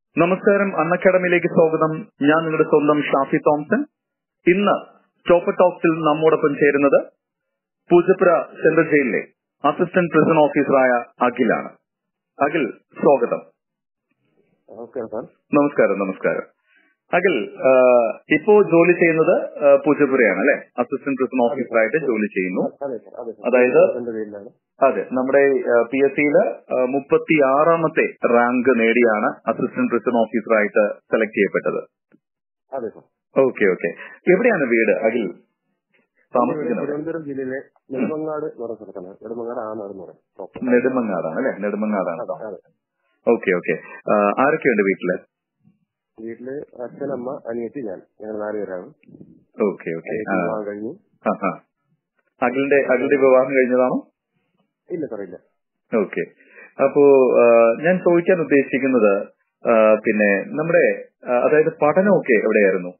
നമസ്കാരം അൺ അക്കാഡമിയിലേക്ക് സ്വാഗതം ഞാൻ നിങ്ങളുടെ സ്വന്തം ഷാഫി തോംസൺ ഇന്ന് ചോപ്പ ടോക്സിൽ നമ്മോടൊപ്പം ചേരുന്നത് പൂജപ്പുര സെൻട്രൽ ജയിലിലെ അസിസ്റ്റന്റ് പ്രിസൺ ഓഫീസറായ അഖിലാണ് അഖിൽ സ്വാഗതം നമസ്കാരം സാർ നമസ്കാരം നമസ്കാരം അഖിൽ ആ, ഇപ്പോ ജോലി ചെയ്യുന്നത് ആ, പൂജപ്പുരയാണ് അല്ലെ അസിസ്റ്റന്റ് പ്രിസൺ ഓഫീസറായിട്ട് ജോലി ചെയ്യുന്നു അതെ സാർ അതെ സാർ അതായത് എന്റെ പേരിലാണ് അതെ നമ്മുടെ പി എസ് സിയില് മുപ്പത്തി ആറാമത്തെ റാങ്ക് നേടിയാണ് അസിസ്റ്റന്റ് പ്രിസൺ ഓഫീസറായിട്ട് സെലക്ട് ചെയ്യപ്പെട്ടത് അതെ സാർ ഓക്കെ ഓക്കെ എവിടെയാണ് വീട് അഖിൽ എന്റെ വീട് താമസിക്കുന്നത് തിരുവനന്തപുരം ജില്ലയിലെ നെടുമങ്ങാട് എന്ന് പറയുന്ന സ്ഥലത്താണ് നെടുമങ്ങാട് ആനാട് എന്ന് പറയും proper. നെടുമങ്ങാടാണ് അല്ലെ നെടുമങ്ങാടാണ് അതെ, അതെ ഓക്കെ ഓക്കെ ആരൊക്കെയുണ്ട് വീട്ടില് വീട്ടില് അച്ഛനമ്മ അനിയത്തി ഞാൻ ഞങ്ങൾ നാലുപേരാണ് ഓക്കെ ഓക്കെ അനിയത്തി വിവാഹം കഴിഞ്ഞു അഖിലിന്റെ അഖിലിന്റെ വിവാഹം കഴിഞ്ഞതാണോ ഇല്ല സാർ ഇല്ല ഓക്കെ അപ്പോ ആ, ഞാൻ ചോദിക്കാൻ ഉദ്ദേശിക്കുന്നത് ആ, പിന്നെ നമ്മുടെ ആ, അതായത് പഠനമൊക്കെ എവിടെയായിരുന്നു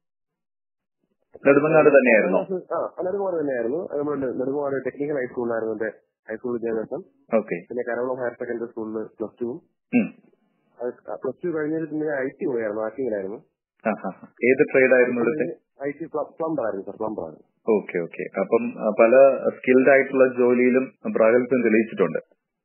നെടുമങ്ങാട് തന്നെയായിരുന്നോ ആ നെടുമങ്ങാട് തന്നെയായിരുന്നു അത് നമ്മുടെ നെടുമങ്ങാട് ടെക്നിക്കൽ ഹൈസ്കൂളിലായിരുന്നു എന്റെ ഹൈസ്കൂൾ വിദ്യാഭ്യാസം ഓക്കെ പിന്നെ കരകുളം ഹയർ സെക്കൻഡറി സ്കൂളിൽ പ്ലസ് ടു പ്ലസ് ടു കഴിഞ്ഞതിൽ പിന്നെ ഐ ടി പോയായിരുന്നു ആക്ടിങ്ങിലായിരുന്നു ഏത് ട്രേഡ് ആയിരുന്നു ഇവിടുത്തെ ഐ ടി പ്ലംബർ ആയിരുന്നു സാർ പ്ലംബർ ആയിരുന്നു ഓക്കെ ഓക്കെ അപ്പം ആ, പല സ്കിൽഡ് ആയിട്ടുള്ള ജോലിയിലും പ്രാഗൽഭ്യം തെളിയിച്ചിട്ടുണ്ട്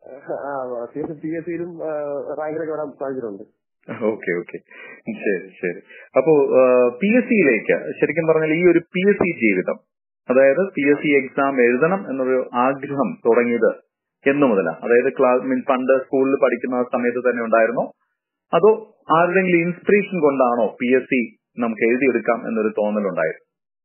പി എസ് സിയിലും റാങ്കിലൊക്കെ വരാൻ സാധ്യതയുണ്ട് ഓക്കെ ഓക്കെ ശരി ശരി അപ്പോ പി എസ് സിയിലേക്ക് ശരിക്കും പറഞ്ഞാൽ ഈ ഒരു പി എസ് സി ജീവിതം അതായത് പി എസ് സി എക്സാം എഴുതണം എന്നൊരു ആഗ്രഹം തുടങ്ങിയത് എന്നു മുതലാണ് അതായത് ക്ലാസ് മീൻ പണ്ട് സ്കൂളിൽ പഠിക്കുന്ന ആ സമയത്ത് തന്നെ ഉണ്ടായിരുന്നോ അതോ ആരുടെങ്കിലും ഇൻസ്പിറേഷൻ കൊണ്ടാണോ പി എസ് സി നമുക്ക് എഴുതിയെടുക്കാം എന്നൊരു തോന്നലുണ്ടായത്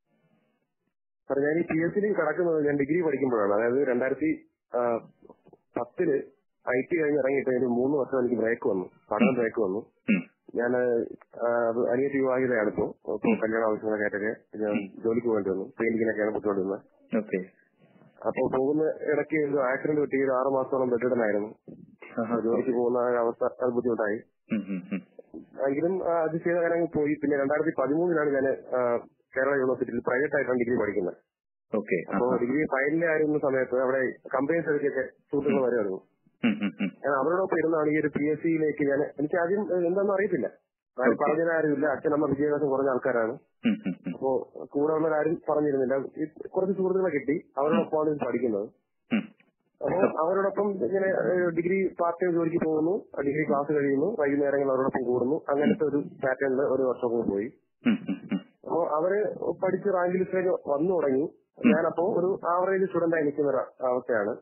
സാർ ഞാൻ ഈ പി എസ് സിയിൽ കിടക്കുന്നത് ഞാൻ ഡിഗ്രി പഠിക്കുമ്പോഴാണ് അതായത് രണ്ടായിരത്തി ആ, പത്തില് ഐ ടി കഴിഞ്ഞ് ഇറങ്ങിയിട്ട് ഒരു മൂന്ന് വർഷം എനിക്ക് ബ്രേക്ക് വന്നു പഠനം ബ്രേക്ക് വന്നു ഉം. ഞാൻ അനിയത്തി വിവാഹിതയാണ് ഇപ്പോ ഇപ്പോ കല്യാണ ആവശ്യങ്ങളൊക്കെ ആയിട്ടൊക്കെ ഞാൻ ജോലിക്ക് പോകേണ്ടി വന്നു പെയിന്റിങ്ങിനൊക്കെയാണ് പോയിക്കൊണ്ടിരുന്നത് ഓക്കെ അപ്പൊ പോകുന്ന ഇടയ്ക്ക് ഒരു ആക്സിഡന്റ് പറ്റി ഒരു ആറ് മാസത്തോളം ബെഡിടനായിരുന്നു ജോലിക്ക് പോകുന്ന ആ ഒരു അവസ്ഥ അത് ബുദ്ധിമുട്ടായി എങ്കിലും ആ, അത് ചെയ്ത കാര്യം പോയി പിന്നെ രണ്ടായിരത്തി പതിമൂന്നിലാണ് ഞാൻ കേരള യൂണിവേഴ്സിറ്റിയിൽ പ്രൈവറ്റ് ആയിട്ടാണ് ഡിഗ്രി പഠിക്കുന്നത് ഓക്കെ അപ്പോ ഡിഗ്രി ഫൈനലായിരുന്ന സമയത്ത് അവിടെ കമ്പനീസ് ഒക്കെ സുഹൃത്തുക്കൾ വരുമായിരുന്നു ഞാൻ അവരോടൊപ്പം ഇരുന്നാണ് ഈ ഒരു പി എസ് സിയിലേക്ക് ഞാൻ എനിക്ക് ആദ്യം ഏഹ്, എന്താണെന്ന് അറിയത്തില്ല ആരും Okay. പറഞ്ഞാരുമില്ല അച്ഛനമ്മ വിദ്യാഭ്യാസം കുറഞ്ഞ ആൾക്കാരാണ് അപ്പോ കൂടെ ഉള്ളവരാരും പറഞ്ഞിരുന്നില്ല ഈ കുറച്ച് സുഹൃത്തുക്കളെ കിട്ടി അവരോടൊപ്പമാണ് ഇത് പഠിക്കുന്നത് അപ്പോ അവരോടൊപ്പം ഇങ്ങനെ ഏഹ്, ഡിഗ്രി പാർട്ട് ടൈം ജോലിക്ക് പോകുന്നു ഡിഗ്രി ക്ലാസ് കഴിയുന്നു വൈകുന്നേരങ്ങൾ അവരോടൊപ്പം കൂടുന്നു അങ്ങനത്തെ ഒരു പാറ്റേണിൽ ഒരു വർഷം കൂടി പോയി അപ്പോ അവര് പഠിച്ച് റാങ്ക് ലിസ്റ്റിലേക്ക് വന്നു തുടങ്ങി ഞാനപ്പോ ഒരു ആവറേജ് സ്റ്റുഡന്റ് ആയി നിൽക്കുന്ന ഒരു അവസ്ഥയാണ്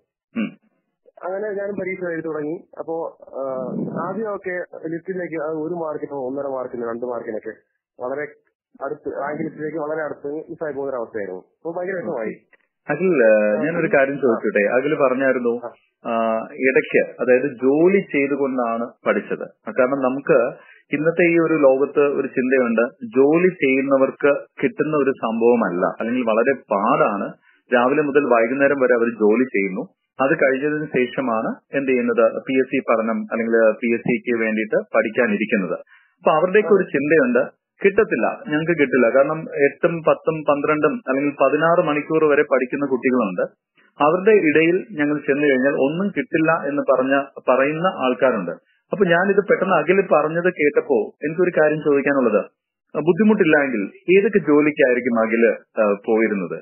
അങ്ങനെ ഞാനും പരീക്ഷ എഴുതി തുടങ്ങി അപ്പോ ആ, ആദ്യമൊക്കെ ലിസ്റ്റിലേക്ക് അത് ഒരു മാർക്കിനോ ഒന്നര മാർക്കിനോ രണ്ട് മാർക്കിനൊക്കെ വളരെ അടുത്ത് റാങ്ക് ലിസ്റ്റിലേക്ക് വളരെ അടുത്ത് മിസ്സായി പോകുന്ന ഒരു അവസ്ഥയായിരുന്നു അപ്പൊ ഭയങ്കര വിഷമമായി അഖിൽ ഏഹ്, ഞാനൊരു കാര്യം ചോദിച്ചോട്ടെ അഖിൽ പറഞ്ഞായിരുന്നു ആ, ഇടയ്ക്ക് അതായത് ജോലി ചെയ്തുകൊണ്ടാണ് പഠിച്ചത് കാരണം നമുക്ക് ഇന്നത്തെ ഈ ഒരു ലോകത്ത് ഒരു ചിന്തയുണ്ട് ജോലി ചെയ്യുന്നവർക്ക് കിട്ടുന്ന ഒരു സംഭവമല്ല അല്ലെങ്കിൽ വളരെ പാടാണ് രാവിലെ മുതൽ വൈകുന്നേരം വരെ അവർ ജോലി ചെയ്യുന്നു അത് കഴിഞ്ഞതിന് ശേഷമാണ് എന്ത് ചെയ്യുന്നത് പി എസ് സി പഠനം അല്ലെങ്കിൽ പി എസ് സിക്ക് വേണ്ടിയിട്ട് പഠിക്കാനിരിക്കുന്നത് അപ്പൊ അവരുടെയൊക്കെ ഒരു ചിന്തയുണ്ട് കിട്ടത്തില്ല ഞങ്ങൾക്ക് കിട്ടില്ല കാരണം എട്ടും പത്തും പന്ത്രണ്ടും അല്ലെങ്കിൽ പതിനാറ് മണിക്കൂർ വരെ പഠിക്കുന്ന കുട്ടികളുണ്ട് അവരുടെ ഇടയിൽ ഞങ്ങൾ ചെന്ന് കഴിഞ്ഞാൽ ഒന്നും കിട്ടില്ല എന്ന് പറഞ്ഞ പറയുന്ന ആൾക്കാരുണ്ട് അപ്പൊ ഞാനിത് പെട്ടെന്ന് അഖിൽ പറഞ്ഞത് കേട്ടപ്പോ എനിക്കൊരു കാര്യം ചോദിക്കാനുള്ളത് ബുദ്ധിമുട്ടില്ല എങ്കിൽ ഏതൊക്കെ ജോലിക്കായിരിക്കും അഖില് ആ, പോയിരുന്നത്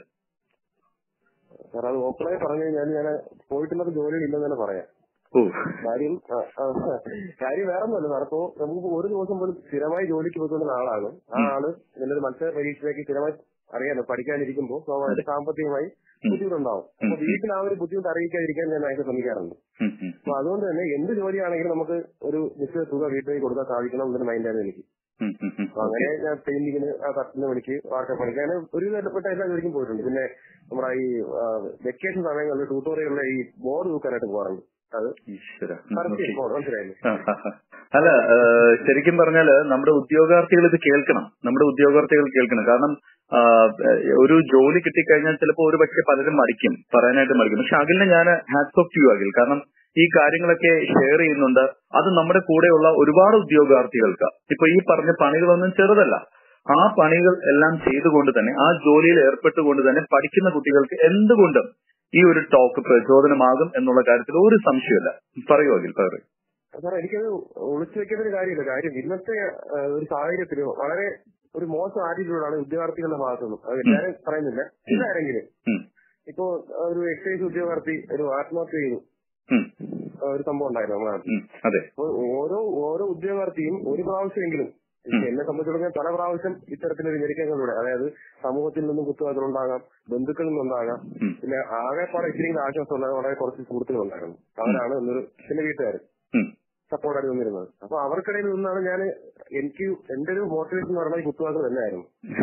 സാർ അത് ഓപ്പണായി പറഞ്ഞു കഴിഞ്ഞാൽ ഞാൻ പോയിട്ടുള്ളത് ജോലിയിൽ ഇല്ലെന്ന് തന്നെ പറയാം ഓ കാര്യം ആ, ആ, കാര്യം വേറെ ഒന്നുമല്ല സാർ ഇപ്പോ നമുക്ക് ഒരു ദിവസം പോലും സ്ഥിരമായി ജോലിക്ക് പോയിക്കൊണ്ടുന്ന ആളാണ് ആ ആള് നല്ലൊരു മത്സര പരീക്ഷയിലേക്ക് സ്ഥിരമായി അറിയാലോ പഠിക്കാനിരിക്കുമ്പോൾ സ്വാഭാവിക സാമ്പത്തികമായി ബുദ്ധിമുട്ടുണ്ടാവും അപ്പൊ വീട്ടിൽ ആ ഒരു ബുദ്ധിമുട്ട് അറിയിക്കാതിരിക്കാൻ ഞാൻ അതിനെ ശ്രമിക്കാറുണ്ട് ഉം, ഉം, അപ്പൊ അതുകൊണ്ട് തന്നെ എന്ത് ജോലിയാണെങ്കിലും നമുക്ക് ഒരു നിശ്ചിത തുക വീട്ടിലേക്ക് കൊടുക്കാൻ സാധിക്കണം എന്നൊരു മൈൻഡായിരുന്നു എനിക്ക് ഉം, ഉം, ഉം. അപ്പൊ അങ്ങനെ ഞാൻ പെയിന്റിങ്ങിന് ആ കത്തിന് പണിക്ക് വാർക്ക പണിക്ക് അങ്ങനെ ഒരു വിധപ്പെട്ട എല്ലാ ജോലിക്കും പോയിട്ടുണ്ട് പിന്നെ നമ്മുടെ ഈ വെക്കേഷൻ സമയങ്ങളിൽ ട്യൂട്ടോറിയലിലെ ഈ ബോർഡ് തൂക്കാനായിട്ട് പോകാറുണ്ട് അത് ഈശ്വര പരസ്യം ബോർഡ് മനസ്സിലായില്ലേ ആ, ആ, ആ. അല്ല ആ, ശരിക്കും പറഞ്ഞാല് നമ്മുടെ ഉദ്യോഗാർത്ഥികൾ ഇത് കേൾക്കണം നമ്മുടെ ഉദ്യോഗാർത്ഥികൾ കേൾക്കണം കാരണം ആ, ഒരു ജോലി കിട്ടിക്കഴിഞ്ഞാൽ ചിലപ്പോൾ ഒരു പക്ഷെ പലരും മടിക്കും പറയാനായിട്ട് മടിക്കും പക്ഷെ അഖിലിനെ ഞാൻ ഹാറ്റ്സ് ഓഫ് യു അഖിൽ കാരണം ഈ കാര്യങ്ങളൊക്കെ ഷെയർ ചെയ്യുന്നുണ്ട് അത് നമ്മുടെ കൂടെയുള്ള ഒരുപാട് ഉദ്യോഗാർത്ഥികൾക്ക് ഇപ്പൊ ഈ പറഞ്ഞ പണികളൊന്നും ചെറുതല്ല ആ പണികൾ എല്ലാം ചെയ്തുകൊണ്ട് തന്നെ ആ ജോലിയിൽ ഏർപ്പെട്ടുകൊണ്ട് തന്നെ പഠിക്കുന്ന കുട്ടികൾക്ക് എന്തുകൊണ്ടും ഈ ഒരു ടോക്ക് പ്രചോദനമാകും എന്നുള്ള കാര്യത്തിൽ ഒരു സംശയമില്ല പറയൂ അഖിൽ പറയൂ സാർ എനിക്കത് ഒളിച്ചു വെക്കുന്ന ഒരു കാര്യമില്ല കാര്യം ഇന്നത്തെ ആ, ഒരു സാഹചര്യത്തിൽ വളരെ ഒരു മോശം ആറ്റിറ്റ്യൂഡാണ് ഉദ്യോഗാർത്ഥികളുടെ ഭാഗത്തുനിന്നും അത് എല്ലാവരും പറയുന്നില്ല എല്ലാരെങ്കിലും ഉം. ഇപ്പോ ഒരു എക്സൈസ് ഉദ്യോഗാർത്ഥി ഒരു ആത്മഹത്യ ചെയ്തു ഉം. ആ, ഒരു സംഭവം ഉണ്ടായിരുന്നു നമ്മുടെ നാട്ടിൽ ഉം. അതെ അപ്പൊ ഓരോ ഓരോ ഉദ്യോഗാർത്ഥിയും ഒരു പ്രാവശ്യമെങ്കിലും ഉം. എന്നെ സംബന്ധിച്ചിടത്തോളം പല പ്രാവശ്യം ഇത്തരത്തിലൊരു ഞെരുക്കങ്ങളിലൂടെ അതായത് സമൂഹത്തിൽ നിന്നും കുത്തുവാക്കുകളുണ്ടാകാം ബന്ധുക്കളിൽ നിന്നുണ്ടാകാം ഉം. പിന്നെ ആകെപ്പാടെ ഇച്ചിരി ആശ്വാസം ഉണ്ടാകാൻ വളരെ കുറച്ച് സുഹൃത്തുക്കളുണ്ടായിരുന്നു അവരാണ് എന്നൊരു പിന്നെ വീട്ടുകാർ ഉം. സപ്പോർട്ടായിട്ട് നിന്നിരുന്നത് അപ്പൊ അവർക്കിടയിൽ നിന്നാണ് ഞാൻ എനിക്ക് എന്റെ ഒരു മോട്ടിവേഷൻ എന്ന് പറയുന്നത് ഈ കുത്തുവാക്കുകൾ തന്നെയായിരുന്നു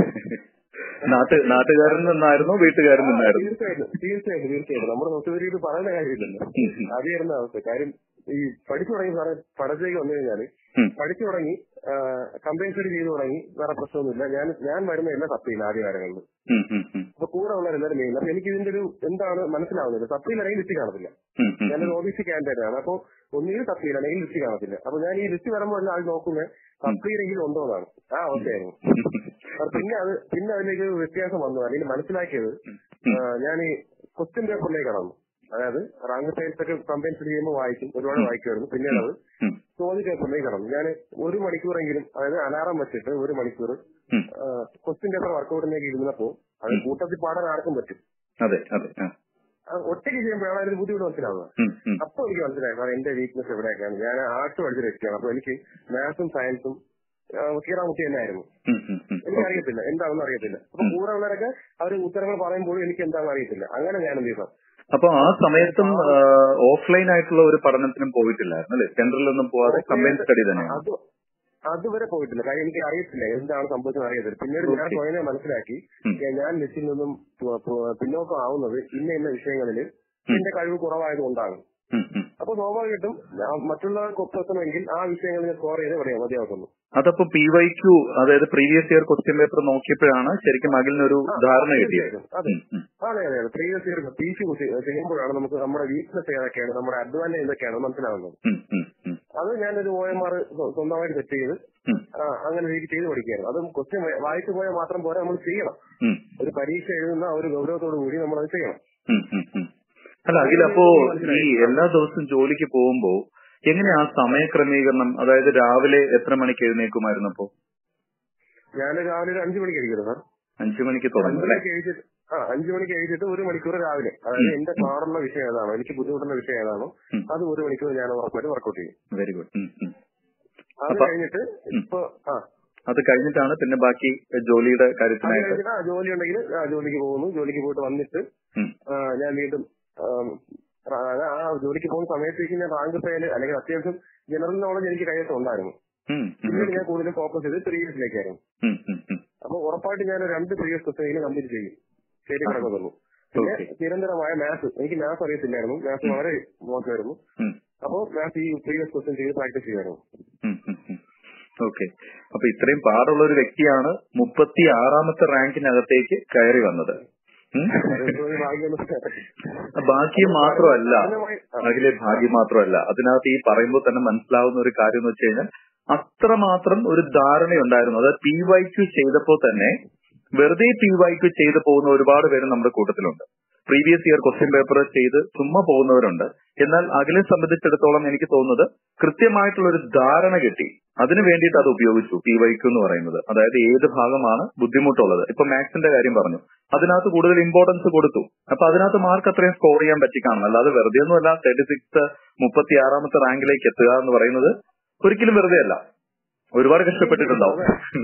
നാട്ട് നാട്ടുകാരിൽ നിന്നായിരുന്നോ വീട്ടുകാരിൽ നിന്നായിരുന്നു തീർച്ചയായിട്ടും തീർച്ചയായിട്ടും തീർച്ചയായിട്ടും നമ്മുടെ സൊസൈറ്റിയിൽ പറയുന്ന കാര്യമില്ലല്ലോ അതായിരുന്നു അവസ്ഥ കാര്യം ഈ പഠിച്ചു തുടങ്ങി സാറേ പഠനത്തിലേക്ക് വന്നു കഴിഞ്ഞാല് ഉം. പഠിച്ചു തുടങ്ങി കമ്പൈൻ ചെയ്തു തുടങ്ങി വേറെ പ്രശ്നമൊന്നുമില്ല ഞാൻ ഞാൻ വരുന്ന എല്ലാം തപ്പിയില്ല ആദ്യ കാലങ്ങളിൽ ഉം. ഉം. ഉം. അപ്പൊ കൂടെ ഉള്ളവരെല്ലാവരും മെയിൻ അപ്പൊ എനിക്ക് ഇതിന്റെ ഒരു എന്താണ് മനസ്സിലാവുന്നത് തപ്പിയിൽ അല്ലെങ്കിൽ ലിസ്റ്റ് കാണത്തില്ല ഉം. ഉം. ഞാനൊരു ഒ ബി സി കാൻഡിഡേറ്റ് ആണ് അപ്പൊ ഒന്നുകിൽ തപ്പിയിൽ അല്ലെങ്കിൽ ലിസ്റ്റ് കാണത്തില്ല അപ്പൊ ഞാൻ ഈ ലിസ്റ്റ് വരുമ്പോൾ എല്ലാം ആൾ നോക്കുന്നത് തപ്പിയിലെങ്കിലും ഉണ്ടോ എന്നാണ് ആ അവസ്ഥയായിരുന്നു അപ്പൊ പിന്നെ അത് പിന്നെ അതിലേക്ക് ഒരു വ്യത്യാസം വന്നു അല്ലെങ്കിൽ മനസ്സിലാക്കിയത് ഞാൻ ഈ ക്വസ്റ്റ്യൻ പേപ്പറിലേക്ക് കടന്നു അതായത് റാങ്ക് സയൻസ് ഒക്കെ കമ്പൈൻസ് ചെയ്യുമ്പോൾ വായിക്കും ഒരുപാട് വായിക്കുമായിരുന്നു പിന്നീട് അത് ഉം. ചോദ്യ പേപ്പറിലേക്ക് കടന്നു ഞാൻ ഒരു മണിക്കൂറെങ്കിലും അതായത് അലാറം വെച്ചിട്ട് ഒരു മണിക്കൂർ ഉം. ക്വസ്റ്റ്യൻ പേപ്പർ വർക്കൗട്ടിലേക്ക് ഇരുന്നപ്പോ അത് കൂട്ടത്തിൽ പാടാൻ ആർക്കും പറ്റും അതെ അതെ ആ. അത് ഒറ്റയ്ക്ക് ചെയ്യുമ്പോഴാണ് അതിന് ബുദ്ധിമുട്ട് മനസ്സിലാവുക ഉം. ഉം. അപ്പൊ എനിക്ക് മനസ്സിലായി കാരണം എന്റെ വീക്ക്നെസ് എവിടെയൊക്കെയാണ് ഞാൻ ആർട്സ് പഠിച്ച വ്യക്തിയാണ് അപ്പൊ എനിക്ക് മാത്സും സയൻസും കീറാമുട്ടി തന്നെയായിരുന്നു ഉം. ഉം. ഉം. എനിക്കറിയത്തില്ല എന്താണെന്ന് അറിയത്തില്ല അപ്പൊ കൂടെ ഉള്ളവരൊക്കെ അവർ ഉത്തരങ്ങൾ പറയുമ്പോഴും എനിക്ക് എന്താണെന്ന് അറിയത്തില്ല അങ്ങനെ ഞാൻ എന്ത് ചെയ്തു അപ്പൊ ആ സമയത്തും ഓഫ്ലൈൻ ആയിട്ടുള്ള ഒരു പഠനത്തിനും പോയിട്ടില്ലായിരുന്നു അല്ലെ സെന്ററിലൊന്നും പോവാതെ കമ്പൈൻ സ്റ്റഡി തന്നെയാണ് അത് അതുവരെ പോയിട്ടില്ല കാര്യം എനിക്ക് അറിയത്തില്ല എന്താണ് സംഭവിച്ചത് അറിയത്തില്ല പിന്നീട് ഞാൻ Okay. സ്വയം മനസ്സിലാക്കി ഉം. ഞാൻ ലിസ്റ്റിൽ നിന്നും പു- പു- പിന്നോക്കം ആവുന്നത് ഇന്ന ഇന്ന വിഷയങ്ങളിൽ എന്റെ കഴിവ് കുറവായതുകൊണ്ടാണ് ഉം. ഉം. അപ്പൊ സ്വാഭാവികമായിട്ടും ഞാൻ മറ്റുള്ളവർക്ക് ഒപ്പെത്തണമെങ്കിൽ ആ വിഷയങ്ങളിൽ സ്കോർ ചെയ്ത് പറയാം മതിയാക്കുന്നു അതപ്പോ പി വൈ ക്യു അതായത് പ്രീവിയസ് ഇയർ ക്വസ്റ്റ്യൻ പേപ്പർ നോക്കിയപ്പോഴാണ് ശരിക്കും അഖിലിനൊരു ധാരണ കിട്ടിയത് അതെ ഉം. ഉം. അതെ അതെ അതെ പ്രീവിയസ് ഇയർ പി സി ചെയ്യുമ്പോഴാണ് നമുക്ക് നമ്മുടെ വീക്ക്നെസ് ഏതൊക്കെയാണ് നമ്മുടെ അഡ്വാൻറ്റേജ് എന്തൊക്കെയാണ് മനസ്സിലാവുന്നത് ഉം. ഉം. ഉം. അത് ഞാനൊരു ഒ എം ആർ സ്വന്തമായിട്ട് സെറ്റ് ചെയ്ത് ഉം. ആ, അങ്ങനെ രീതി ചെയ്ത് പഠിക്കുകയായിരുന്നു അതും ക്വസ്റ്റ്യൻ വായിച്ചു പോയാൽ മാത്രം പോരാ നമ്മൾ ചെയ്യണം ഉം. ഒരു പരീക്ഷ എഴുതുന്ന ആ ഒരു ഗൗരവത്തോടു കൂടി നമ്മൾ അത് ചെയ്യണം ഉം. ഉം. ഉം. അല്ല അഖിൽ അപ്പോ ഈ എല്ലാ ദിവസവും ജോലിക്ക് പോകുമ്പോ എങ്ങനെയാ ആ സമയ ക്രമീകരണം അതായത് രാവിലെ എത്ര മണിക്ക് എഴുന്നേക്കുമായിരുന്നു അപ്പോ ഞാൻ രാവിലെ ഒരു അഞ്ചു മണിക്ക് എഴുതിയത് സാർ അഞ്ചു മണിക്ക് അഞ്ചു തുടങ്ങും അല്ലെ മണിക്ക് എഴുതിയിട്ട് ആ അഞ്ചു മണിക്ക് എഴുതിയിട്ട് ഒരു മണിക്കൂർ രാവിലെ അതായത് എന്റെ പാടുള്ള വിഷയം ഏതാണോ എനിക്ക് ബുദ്ധിമുട്ടുള്ള വിഷയം ഏതാണോ ഉം. അത് ഒരു മണിക്കൂർ ഞാൻ ഉറപ്പായിട്ട് വർക്കൗട്ട് ചെയ്യും വെരി ഗുഡ് അത് അപ്പൊ- കഴിഞ്ഞിട്ട് ഉം. ഇപ്പൊ ആ അത് കഴിഞ്ഞിട്ടാണ് പിന്നെ ബാക്കി ജോലിയുടെ അത് കാര്യത്തിനായിട്ട് കഴിഞ്ഞിട്ട് ആ ജോലി ഉണ്ടെങ്കിൽ ആ ജോലിക്ക് പോകുന്നു ജോലിക്ക് പോയിട്ട് വന്നിട്ട് ഉം. ആ, ഞാൻ വീണ്ടും ആം, ആ ആ ജോലിക്ക് പോകുന്ന സമയത്തേക്ക് ഞാൻ റാങ്ക് ഫയല് അല്ലെങ്കിൽ അത്യാവശ്യം ജനറൽ നോളജ് എനിക്ക് കൈവശം ഉണ്ടായിരുന്നു ഉം. ഉം. പിന്നീട് ഞാൻ കൂടുതലും ഫോക്കസ് ചെയ്ത് പ്രീവിയസിലേക്കായിരുന്നു ഉം. ഉം. ഉം. അപ്പൊ ഉറപ്പായിട്ട് ഞാൻ രണ്ട് പ്രീവിയസ് ക്വസ്റ്റ്യൻ കംപ്ലീറ്റ് ചെയ്യും ശരി കിടക്കുന്നുള്ളൂ പിന്നെ Okay. നിരന്തരമായ മാത്സ് എനിക്ക് മാത്സ് അറിയത്തില്ലായിരുന്നു മാത്സ് വളരെ മോശമായിരുന്നു ഉം. അപ്പോ മാത്സ് ഈ പ്രീവിയസ് ക്വസ്റ്റ്യൻ ചെയ്ത് പ്രാക്ടീസ് ചെയ്യുമായിരുന്നു ഉം. ഉം. ഉം. ഓക്കെ അപ്പൊ ഇത്രയും പാടുള്ള ഒരു വ്യക്തിയാണ് മുപ്പത്തി ആറാമത്തെ റാങ്കിനകത്തേക്ക് കയറി വന്നത് ഉം. അതൊരു ഭാഗ്യമൊന്നും ഭാഗ്യം മാത്രമല്ല കഠിനമായി- ആ. അഖിലെ ഭാഗ്യം മാത്രമല്ല അതിനകത്ത് ഈ പറയുമ്പോൾ തന്നെ മനസ്സിലാവുന്ന ഒരു കാര്യം എന്ന് വെച്ച് കഴിഞ്ഞാൽ അത്രമാത്രം ഒരു ധാരണയുണ്ടായിരുന്നു അതായത് പി വൈ ക്യു ചെയ്തപ്പോൾ തന്നെ വെറുതെ പി വൈ ക്യു ചെയ്ത് പോകുന്ന ഒരുപാട് പേര് നമ്മുടെ കൂട്ടത്തിലുണ്ട് പ്രീവിയസ് ഇയർ ക്വസ്റ്റ്യൻ പേപ്പർ ചെയ്ത് ചുമ്മാ പോകുന്നവരുണ്ട് എന്നാൽ അഖിലെ സംബന്ധിച്ചിടത്തോളം എനിക്ക് തോന്നുന്നത് കൃത്യമായിട്ടുള്ള ഒരു ധാരണ കിട്ടി അതിനു വേണ്ടിയിട്ട് അത് ഉപയോഗിച്ചു പി വൈ ക്യു എന്ന് പറയുന്നത് അതായത് ഏത് ഭാഗമാണ് ബുദ്ധിമുട്ടുള്ളത് ഇപ്പൊ മാത്സിന്റെ കാര്യം പറഞ്ഞു അതിനകത്ത് കൂടുതൽ ഇമ്പോർട്ടൻസ് കൊടുത്തു അപ്പൊ അതിനകത്ത് മാർക്ക് അത്രയും സ്കോർ ചെയ്യാൻ പറ്റി കാണണം അല്ലാതെ വെറുതെ ഒന്നുമല്ല തേർട്ടി സിക്സ് മുപ്പത്തി ആറാമത്തെ റാങ്കിലേക്ക് എത്തുക എന്ന് പറയുന്നത് ഒരിക്കലും വെറുതെ അല്ല ഒരുപാട് കഷ്ടപ്പെട്ടിട്ടുണ്ടാവും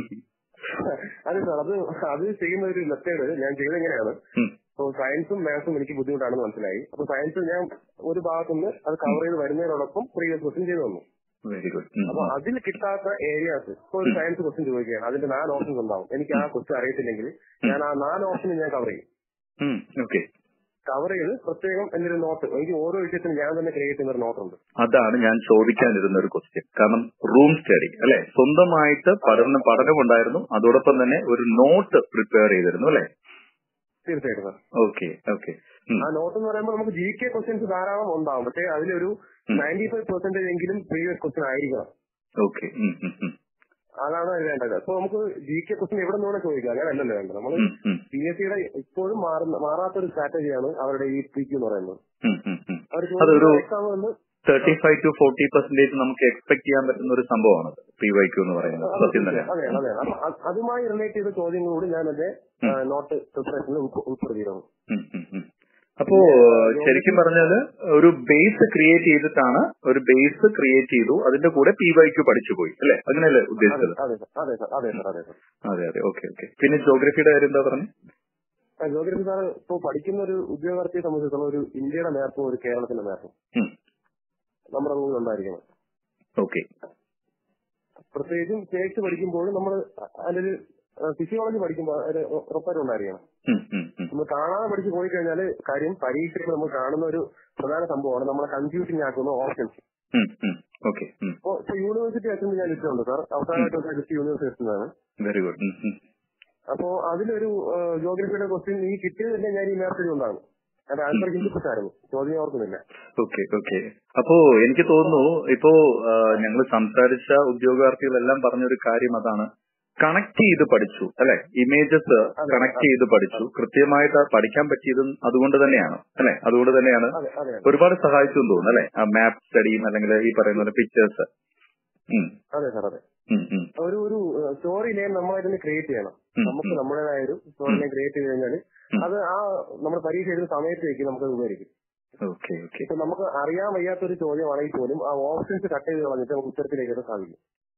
അതെ സാർ അത് അത് ചെയ്യുന്ന ഒരു മെത്തേഡ് ഞാൻ ചെയ്തത് എങ്ങനെയാണ് ഉം. ഇപ്പൊ സയൻസും മാത്സും എനിക്ക് ബുദ്ധിമുട്ടാണെന്ന് മനസ്സിലായി അപ്പൊ സയൻസ് ഞാൻ ഒരു ഭാഗത്തുനിന്ന് അത് കവർ ചെയ്ത് വരുന്നതിനോടൊപ്പം പ്രീവിയസ് ക്വസ്റ്റ്യൻ ചെയ്തു വന്നു വെരി ഗുഡ് അപ്പൊ അതിൽ കിട്ടാത്ത ഏരിയാസ് ഇപ്പൊ ഒരു സയൻസ് ക്വസ്റ്റ്യൻ ചോദിക്കുകയാണ് അതിന്റെ നാല് ഓപ്ഷൻസ് ഉണ്ടാവും എനിക്ക് ആ ക്വസ്റ്റ്യൻ അറിയത്തില്ലെങ്കിൽ ഞാൻ ആ നാല് ഓപ്ഷനും ഞാൻ കവർ ചെയ്യും ഓക്കെ കവർ ചെയ്ത് പ്രത്യേകം എന്റെ ഒരു നോട്ട് എനിക്ക് ഓരോ വിഷയത്തിനും ഞാൻ തന്നെ ക്രിയേറ്റ് ചെയ്യുന്ന ഒരു നോട്ടുണ്ട് അതാണ് ഞാൻ ചോദിക്കാനിരുന്ന ഒരു ക്വസ്റ്റ്യൻ കാരണം റൂം സ്റ്റഡി അല്ലെ സ്വന്തമായിട്ട് പഠന പഠനം ഉണ്ടായിരുന്നു അതോടൊപ്പം തന്നെ ഒരു നോട്ട് പ്രിപ്പയർ ചെയ്തിരുന്നു അല്ലെ തീർച്ചയായിട്ടും സാർ ഓക്കെ ഓക്കെ ആ നോട്ട് എന്ന് പറയുമ്പോൾ നമുക്ക് ജി കെ ക്വസ്റ്റ്യൻസ് ധാരാളം ഉണ്ടാവും പക്ഷേ അതിലൊരു ഉം. നയൻറ്റി ഫൈവ് പെർസെന്റേജ് എങ്കിലും പ്രീവിയസ് ക്വസ്റ്റ്യൻ ആയിരിക്കണം ഓക്കെ അതാണ് അത് വേണ്ടത് അപ്പൊ നമുക്ക് ജി കെ ക്വസ്റ്റ്യൻ എവിടെ നിന്ന് വേണം ചോദിക്കാം അങ്ങനെയല്ലല്ലോ വേണ്ടത് നമ്മൾ പി എസ് സിയുടെ ഇപ്പോഴും മാറുന്ന മാറാത്ത ഒരു സ്ട്രാറ്റജിയാണ് അവരുടെ ഈ പി ക്യു എന്ന് പറയുന്നത് അവർ അതൊരു എക്സാം വന്ന് thirty five to forty percentage നമുക്ക് എക്സ്പെക്ട് ചെയ്യാൻ പറ്റുന്ന ഒരു സംഭവമാണ് പി വൈ ക്യൂ എന്ന് പറയുന്നത് സത്യം തന്നെ അതെ അതെ അപ്പൊ അത് അതുമായി റിലേറ്റ് ചെയ്ത ചോദ്യങ്ങളോട് ഞാൻ എന്റെ നോട്ട് പ്രിപ്പറേഷനിൽ ഉൾപ്പെടുത്തിയിരുന്നു ഉം, ഉം, ഉം. അപ്പോ ശരിക്കും പറഞ്ഞാല് ഒരു ബേസ് ക്രിയേറ്റ് ചെയ്തിട്ടാണ് ഒരു ബേസ് ക്രിയേറ്റ് ചെയ്തു അതിന്റെ കൂടെ പി വൈ ക്യൂ പഠിച്ചു പോയി അല്ലെ അങ്ങനെയല്ലേ ഉദ്ദേശിച്ചത് അതെ സർ അതെ സർ അതെ സർ അതെ സർ അതെ അതെ ഓക്കെ ഓക്കെ പിന്നെ ജോഗ്രഫിയുടെ കാര്യം എന്താ പറഞ്ഞു ജോഗ്രഫി സാർ ഇപ്പൊ പഠിക്കുന്ന ഒരു ഉദ്യോഗാർത്ഥിയെ സംബന്ധിച്ചിടത്തോളം ഒരു ഇന്ത്യയുടെ മാപ്പും ഒരു കേരളത്തിന്റെ മാപ്പും നമ്മുടെ മുമ്പിൽ ഉണ്ടായിരിക്കണം ഓക്കെ പ്രത്യേകിച്ചും ചേർച്ച് പഠിക്കുമ്പോൾ നമ്മൾ അതിലൊരു ഫിസിയോളജി പഠിക്കുമ്പോൾ അത് ഉറപ്പായിട്ടും ഉണ്ടായിരിക്കണം നമ്മൾ കാണാതെ പഠിച്ച് പോയി കഴിഞ്ഞാൽ കാര്യം പരീക്ഷയിൽ നമ്മൾ കാണുന്ന ഒരു പ്രധാന സംഭവമാണ് നമ്മളെ കൺഫ്യൂസിംഗ് ആക്കുന്ന ഓപ്ഷൻസ് ഓക്കെ ഇപ്പൊ ഇപ്പൊ യൂണിവേഴ്സിറ്റി അറ്റൻഡ് ഞാൻ ലിസ്റ്റുണ്ട് സാർ അവസാനമായിട്ട് ലിസ്റ്റ് യൂണിവേഴ്സിറ്റിന്നാണ് വെരി ഗുഡ് അപ്പോ അതിലൊരു ജോഗ്രഫിയുടെ ക്വസ്റ്റ്യൻ ഈ കിട്ടിയത് തന്നെ ഞാൻ ഈ മാപ്പിൽ കൊണ്ടാണ് അത് ആൻസർ ഹിന്ദിപ്പെട്ടായിരുന്നു ചോദ്യം ഓർക്കുന്നില്ല ഓക്കെ ഓക്കെ അപ്പോ എനിക്ക് തോന്നുന്നു ഇപ്പോ ഞങ്ങൾ സംസാരിച്ച ഉദ്യോഗാർത്ഥികളെല്ലാം പറഞ്ഞൊരു കാര്യം അതാണ് കണക്ട് ചെയ്ത് പഠിച്ചു അല്ലെ ഇമേജസ് കണക്ട് ചെയ്ത് പഠിച്ചു കൃത്യമായിട്ട് പഠിക്കാൻ പറ്റിയതും അതുകൊണ്ട് തന്നെയാണ് അല്ലെ അതുകൊണ്ട് തന്നെയാണ് അതെ അതെ ഒരുപാട് സഹായിച്ചു എന്ന് തോന്നുന്നു അല്ലെ ആ മാപ്പ് സ്റ്റഡിയും അല്ലെങ്കിൽ ഈ പറയുന്ന പിക്ചേഴ്സ് അതെ സാർ അതെ ഒരു ഒരു സ്റ്റോറി ലൈൻ നമ്മൾ ഇതിന് ക്രിയേറ്റ് ചെയ്യണം നമുക്ക് നമ്മുടേതായ ഒരു സ്റ്റോറി ലൈൻ ക്രിയേറ്റ് ചെയ്ത് കഴിഞ്ഞാൽ അത് ആ നമ്മുടെ പരീക്ഷ എഴുതുന്ന സമയത്തേക്ക് നമുക്ക് ഉപകരിക്കും ഓക്കെ ഓക്കെ ഇപ്പൊ നമുക്ക് അറിയാൻ വയ്യാത്ത ഒരു ചോദ്യമാണെങ്കിൽ പോലും ആ ഓപ്ഷൻസ് കട്ട് ചെയ്ത് കളഞ്ഞിട്ട് നമുക്ക് ഉത്തരത്തിലേക്ക് എത്താൻ സാധിക്കും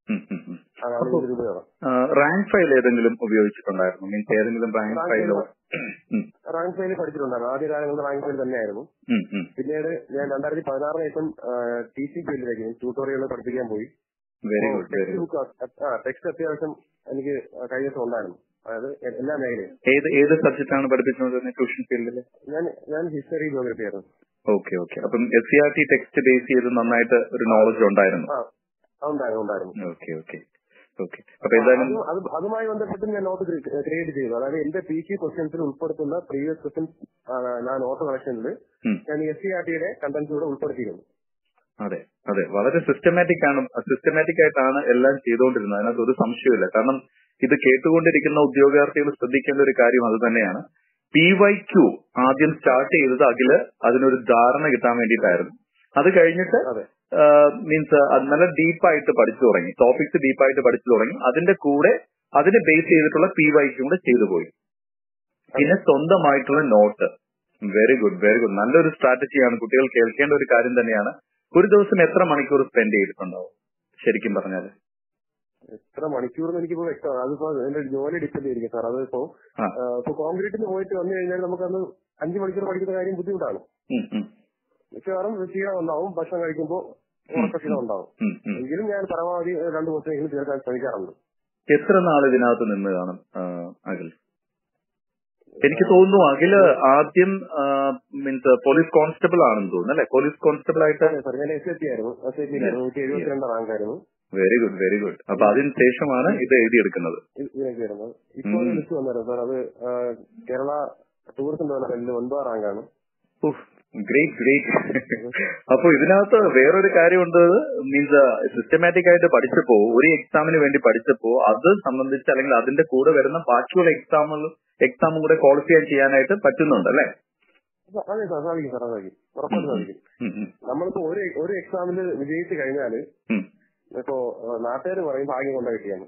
അതാണ് ഇതിന്റെ ഉപയോഗം റാങ്ക് ഫയൽ ഏതെങ്കിലും ഉപയോഗിച്ചിട്ടുണ്ടായിരുന്നു മീൻസ് ഏതെങ്കിലും റാങ്ക് ഫയലോ റാങ്ക് ഫയൽ പഠിച്ചിട്ടുണ്ടായിരുന്നു ആദ്യ കാലങ്ങളിൽ റാങ്ക് ഫയൽ തന്നെയായിരുന്നു പിന്നീട് ഞാൻ രണ്ടായിരത്തി പതിനാറിന് ശേഷം ടീച്ചിങ് ഫീൽഡിലേക്ക് ട്യൂട്ടോറിയൽ പഠിപ്പിക്കാൻ പോയി very good very text book text അത്യാവശ്യം എനിക്ക് കഴിഞ്ഞ ദിവസം ഉണ്ടായിരുന്നു അതായത് എല്ലാ മേഖലയും ഏത് ഏത് സബ്ജക്റ്റ് ആണ് പഠിപ്പിച്ചുകൊണ്ടിരുന്നത് ട്യൂഷൻ ഫീൽഡിൽ ഞാൻ ഞാൻ ഹിസ്റ്ററി ജോഗ്രഫി ആയിരുന്നു ഓക്കെ ഓക്കെ അപ്പം S C R T text base ചെയ്ത് നന്നായിട്ട് ഒരു നോളജ് ഉണ്ടായിരുന്നു ആ ഉണ്ടായിരുന്നു ഉണ്ടായിരുന്നു ഓക്കെ ഓക്കെ ഓക്കെ അപ്പൊ എന്തായാലും അത് അത് അതുമായി ബന്ധപ്പെട്ട് ഞാൻ നോട്ട് ക്രിയേറ്റ് ചെയ്തു അതായത് എന്റെ പി സി ക്വസ്റ്റ്യൻസിൽ ഉൾപ്പെടുത്തുന്ന പ്രീവിയസ് ക്വസ്റ്റ്യൻസ് ഞാൻ നോട്ട് കളക്ഷനിൽ ഉം. ഞാൻ എസ് സി ആർ ടിയുടെ കണ്ടന്റ്സ് കൂടെ ഉൾപ്പെടുത്തിയിരുന്നു അതെ അതെ വളരെ സിസ്റ്റമാറ്റിക് ആണ് സിസ്റ്റമാറ്റിക് ആയിട്ടാണ് എല്ലാം ചെയ്തുകൊണ്ടിരുന്നത് അതിനകത്ത് ഒരു സംശയമില്ല കാരണം ഇത് കേട്ടുകൊണ്ടിരിക്കുന്ന ഉദ്യോഗാർത്ഥികൾ ശ്രദ്ധിക്കേണ്ട ഒരു കാര്യം അത് തന്നെയാണ് പി വൈ ക്യു ആദ്യം സ്റ്റാർട്ട് ചെയ്തത് അഖില് അതിനൊരു ധാരണ കിട്ടാൻ വേണ്ടിയിട്ടായിരുന്നു അത് കഴിഞ്ഞിട്ട് അതെ മീൻസ് നല്ല ഡീപ്പായിട്ട് പഠിച്ചു തുടങ്ങി ടോപ്പിക്സ് ഡീപ്പായിട്ട് പഠിച്ചു തുടങ്ങി അതിന്റെ കൂടെ അതിനെ ബേസ് ചെയ്തിട്ടുള്ള പി വൈ ക്യു കൂടെ ചെയ്തു പോയി പിന്നെ സ്വന്തമായിട്ടുള്ള note very good very good നല്ലൊരു സ്ട്രാറ്റജിയാണ് കുട്ടികൾ കേൾക്കേണ്ട ഒരു കാര്യം തന്നെയാണ് ഒരു ദിവസം എത്ര മണിക്കൂർ സ്പെൻഡ് ചെയ്തിട്ടുണ്ടാവും ശരിക്കും പറഞ്ഞാൽ എത്ര മണിക്കൂർ എനിക്കിപ്പോ വ്യക്തമാണ് അതിപ്പോ എന്റെ ജോലി ഡിപ്പെൻഡ് ചെയ്തിരിക്കും സാർ അതിപ്പോ ആ. ആ, ഇപ്പൊ കോൺക്രീറ്റിന് പോയിട്ട് വന്നു കഴിഞ്ഞാൽ നമുക്കന്ന് അഞ്ചു മണിക്കൂർ പഠിക്കുന്ന കാര്യം ബുദ്ധിമുട്ടാണ് ഉം, ഉം, മിക്കവാറും ക്ഷീണം ഉണ്ടാവും ഭക്ഷണം കഴിക്കുമ്പോൾ ഉറക്ക ക്ഷീണം ഉണ്ടാവും ഉം, ഉം. എങ്കിലും ഞാൻ പരമാവധി രണ്ടു ദിവസമെങ്കിലും തീർക്കാൻ ശ്രമിക്കാറുണ്ട് എത്ര നാൾ ഇതിനകത്ത് നിന്ന് കാണും ആ, അഖിൽ എനിക്ക് തോന്നുന്നു അഖില് ആദ്യം മീൻസ് പോലീസ് കോൺസ്റ്റബിൾ ആണെന്ന് തോന്നുന്നു അല്ലെ പോലീസ് കോൺസ്റ്റബിൾ ആയിട്ട് അതെ സാർ ഞാൻ എസ് എ പി ആയിരുന്നു എസ് എ പി നൂറ്റി എഴുപത്തിരണ്ട് റാങ്ക് ആയിരുന്നു വെരി ഗുഡ് വെരി ഗുഡ് അപ്പൊ അതിന് ശേഷമാണ് ഇത് എഴുതിയെടുക്കുന്നത് ഇ- ഇതിനൊക്കെ വരുന്നത് ഇപ്പോൾ ഒരു ലിസ്റ്റ് വന്നായിരുന്നു സാർ അത് ആ, കേരള ടൂറിസം ഡെവലപ്മെന്റിൽ ഒൻപതാം റാങ്കാണ് ഗ്രേറ്റ് ഗ്രേറ്റ് അപ്പൊ ഇതിനകത്ത് വേറൊരു കാര്യമുണ്ട് മീൻസ് സിസ്റ്റമാറ്റിക് ആയിട്ട് പഠിച്ചപ്പോ ഒരു എക്സാമിന് വേണ്ടി പഠിച്ചപ്പോ അത് സംബന്ധിച്ച് അല്ലെങ്കിൽ അതിന്റെ കൂടെ വരുന്ന ബാക്കിയുള്ള എക്സാമുകൾ എക്സാമും കൂടെ ക്വാളിഫൈ ചെയ്യാനായിട്ട് പറ്റുന്നുണ്ട് അല്ലെ അതെ സാർ സാധിക്കും സാർ സാധിക്കും ഉറപ്പായിട്ട് സാധിക്കും നമ്മളിപ്പോ ഒരു ഒരു എക്സാമിൽ വിജയിച്ചു കഴിഞ്ഞാല് ഇപ്പോ നാട്ടുകാർ പറയും ഭാഗ്യം കൊണ്ട കിട്ടിയാണ്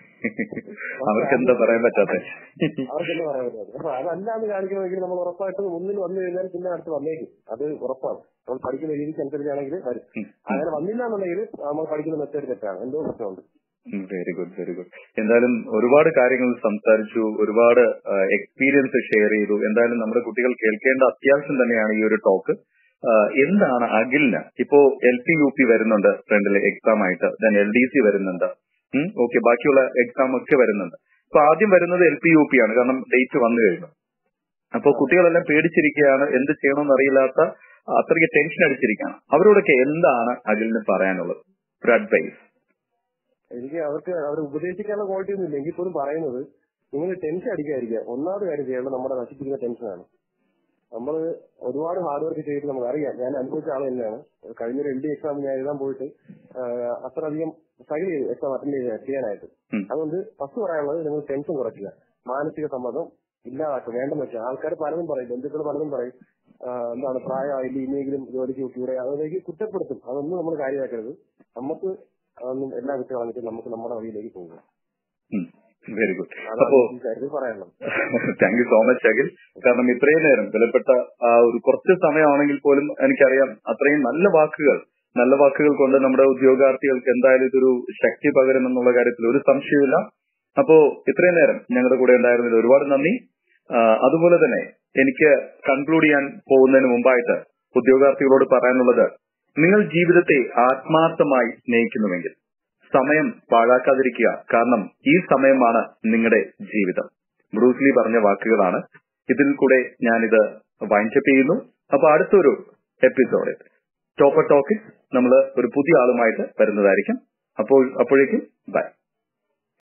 അവർക്ക് എന്താ പറയാൻ പറ്റാത്ത അവർക്ക് എന്താ പറയാൻ പറ്റാതെ അപ്പൊ അതല്ലാന്ന് കാണിക്കണമെങ്കിൽ നമ്മൾ ഉറപ്പായിട്ട് മുന്നിൽ വന്നു കഴിഞ്ഞാൽ പിന്നെ അടുത്ത് വന്നേക്കും അത് ഉറപ്പാണ് നമ്മൾ പഠിക്കുന്ന രീതിക്ക് അനുസരിച്ചാണെങ്കിൽ വരും അങ്ങനെ വന്നില്ല എന്നുണ്ടെങ്കിൽ നമ്മൾ പഠിക്കുന്ന മെത്തേഡ് തെറ്റാണ് എന്തോ പ്രശ്നമുണ്ട് വെരി ഗുഡ് വെരി ഗുഡ് എന്തായാലും ഒരുപാട് കാര്യങ്ങൾ സംസാരിച്ചു ഒരുപാട് എക്സ്പീരിയൻസ് ഷെയർ ചെയ്തു എന്തായാലും നമ്മുടെ കുട്ടികൾ കേൾക്കേണ്ട അത്യാവശ്യം തന്നെയാണ് ഈ ഒരു ടോക്ക് എന്താണ് അഖിലിന് ഇപ്പോ എൽ പി യു പി വരുന്നുണ്ട് ഫ്രണ്ടില് എക്സാം ആയിട്ട് ദെൻ എൽ ഡി സി വരുന്നുണ്ട് ഓക്കെ ബാക്കിയുള്ള എക്സാം ഒക്കെ വരുന്നുണ്ട് അപ്പൊ ആദ്യം വരുന്നത് എൽ പി യു പി ആണ് കാരണം ഡേറ്റ് വന്നു കഴിഞ്ഞു അപ്പൊ കുട്ടികളെല്ലാം പേടിച്ചിരിക്കുകയാണ് എന്ത് ചെയ്യണമെന്ന് അറിയില്ലാത്ത അത്രയ്ക്ക് ടെൻഷൻ അടിച്ചിരിക്കുകയാണ് അവരോടൊക്കെ എന്താണ് അഖിലിന് പറയാനുള്ളത് ഒരു അഡ്വൈസ് എനിക്ക് അവർക്ക് അവരെ ഉപദേശിക്കാനുള്ള ക്വാളിറ്റി ഒന്നും ഇല്ല എങ്കിൽ പോലും പറയുന്നത് നിങ്ങൾ ടെൻഷൻ അടിക്കാതിരിക്കുക ഒന്നാമത് കാര്യം ചെയ്യേണ്ടത് നമ്മുടെ നശിപ്പിക്കുന്ന ടെൻഷനാണ് നമ്മൾ ഒരുപാട് ഹാർഡ് വർക്ക് ചെയ്തിട്ട് നമുക്ക് അറിയാം ഞാൻ അനുഭവിച്ച ആൾ തന്നെയാണ് കഴിഞ്ഞ ഒരു എൽ ഡി എക്സാം ഞാൻ എഴുതാൻ പോയിട്ട് അത്രയധികം സ്ട്രഗിൾ ചെയ്തു എക്സാം അറ്റൻഡ് ചെയ്ത് ചെയ്യാനായിട്ട് അതുകൊണ്ട് ഫസ്റ്റ് പറയാനുള്ളത് നിങ്ങൾ ടെൻഷൻ കുറയ്ക്കുക മാനസിക സമ്മതം ഇല്ലാതാക്കുക വേണ്ടെന്ന് വെച്ചാൽ ആൾക്കാർ പലതും പറയും ബന്ധുക്കൾ പലതും പറയും എന്താണ് പ്രായമായില്ല ഇനിയെങ്കിലും ജോലിക്ക് കൂടെ അതിലേക്ക് കുറ്റപ്പെടുത്തും അതൊന്നും നമ്മൾ കാര്യമാക്കരുത് നമുക്ക് അതൊന്നും എല്ലാം വിട്ട് കളഞ്ഞിട്ട് നമുക്ക് നമ്മുടെ വഴിയിലേക്ക് പോകുക വെരി ഗുഡ് അതാണ് അപ്പോ ഈ കാര്യത്തിൽ പറയാനുള്ളത് thank you so much Akhil കാരണം ഇത്രയും നേരം വിലപ്പെട്ട ആ ഒരു കുറച്ച് സമയമാണെങ്കിൽ പോലും എനിക്കറിയാം അത്രയും നല്ല വാക്കുകൾ നല്ല വാക്കുകൾ കൊണ്ട് നമ്മുടെ ഉദ്യോഗാർത്ഥികൾക്ക് എന്തായാലും ഇതൊരു ശക്തി പകരുമെന്നുള്ള കാര്യത്തിൽ ഒരു സംശയമില്ല അപ്പോ ഇത്രയും നേരം ഞങ്ങളുടെ കൂടെ ഉണ്ടായിരുന്നതിൽ ഒരുപാട് നന്ദി ആ, അതുപോലെ തന്നെ എനിക്ക് കൺക്ലൂഡ് ചെയ്യാൻ പോകുന്നതിന് മുമ്പായിട്ട് ഉദ്യോഗാർത്ഥികളോട് പറയാനുള്ളത് നിങ്ങൾ ജീവിതത്തെ ആത്മാർത്ഥമായി സ്നേഹിക്കുന്നുവെങ്കിൽ സമയം പാഴാക്കാതിരിക്കുക കാരണം ഈ സമയമാണ് നിങ്ങളുടെ ജീവിതം ബ്രൂസ്ലി പറഞ്ഞ വാക്കുകളാണ് ഇതിൽ കൂടെ ഞാനിത് വൈൻഡപ്പ് ചെയ്യുന്നു അപ്പൊ അടുത്തൊരു എപ്പിസോഡിൽ ടോപ്പർ ടോക്കിൽ നമ്മൾ ഒരു പുതിയ ആളുമായിട്ട് വരുന്നതായിരിക്കും അപ്പോൾ അപ്പോഴേക്കും ബൈ